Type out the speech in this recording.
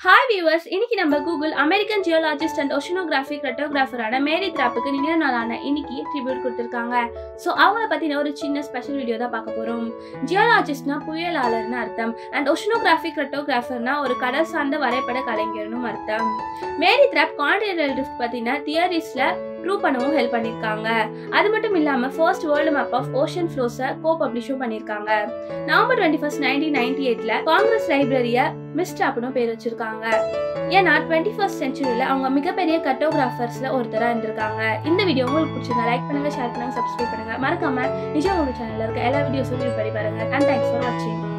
hi viewers இன்னைக்கு நம்ம Google American geologist and oceanographic கிரெட்டோகிராஃபரான மேரி திராப்புக்கு நினைவு நாளான இன்னைக்கு ட்ரிபியூட் கொடுத்துருக்காங்க ஸோ அவங்கள பற்றின ஒரு சின்ன ஸ்பெஷல் வீடியோ தான் பார்க்க போகிறோம் ஜியோலாஜிஸ்ட்னா புயலாளர்னு அர்த்தம் அண்ட் ஓஷனோகிராஃபிக் கிரெட்டோகிராஃபர்னா ஒரு கடல் சார்ந்த வரைபட கலைஞர்னு அர்த்தம் மேரி திராப் கான்டினென்டல் ட்ரிஃப்ட் பற்றின தியரிஸில் ப்ரூவ் பண்ணவும் ஹெல்ப் பண்ணியிருக்காங்க அது மட்டும் இல்லாமல் first world map of ocean ஃப்ளோஸை கோ பப்ளிஷும் பண்ணியிருக்காங்க November twenty first nineteen ninety எயிட்ல காங்கிரஸ் லைப்ரரியை மிஸ்டாப்னு பேர் வச்சிருக்காங்க ஏன்னா டுவெண்ட்டி ஃபர்ஸ்ட் சென்ச்சுரியில் அவங்க மிகப்பெரிய கட்டோகிராஃபர்ஸ்ல ஒருத்தராக இருந்திருக்காங்க இந்த வீடியோ உங்களுக்கு பிடிச்சிருந்தா லைக் பண்ணுங்க ஷேர் பண்ணுங்க சப்ஸ்கிரைப் பண்ணுங்க மறக்காம நிஜம் உங்க சேனல்ல இருக்க எல்லா வீடியோஸும் வியூ பண்ணி பாருங்க அண்ட் தேங்க்ஸ் ஃபார் வாட்சிங்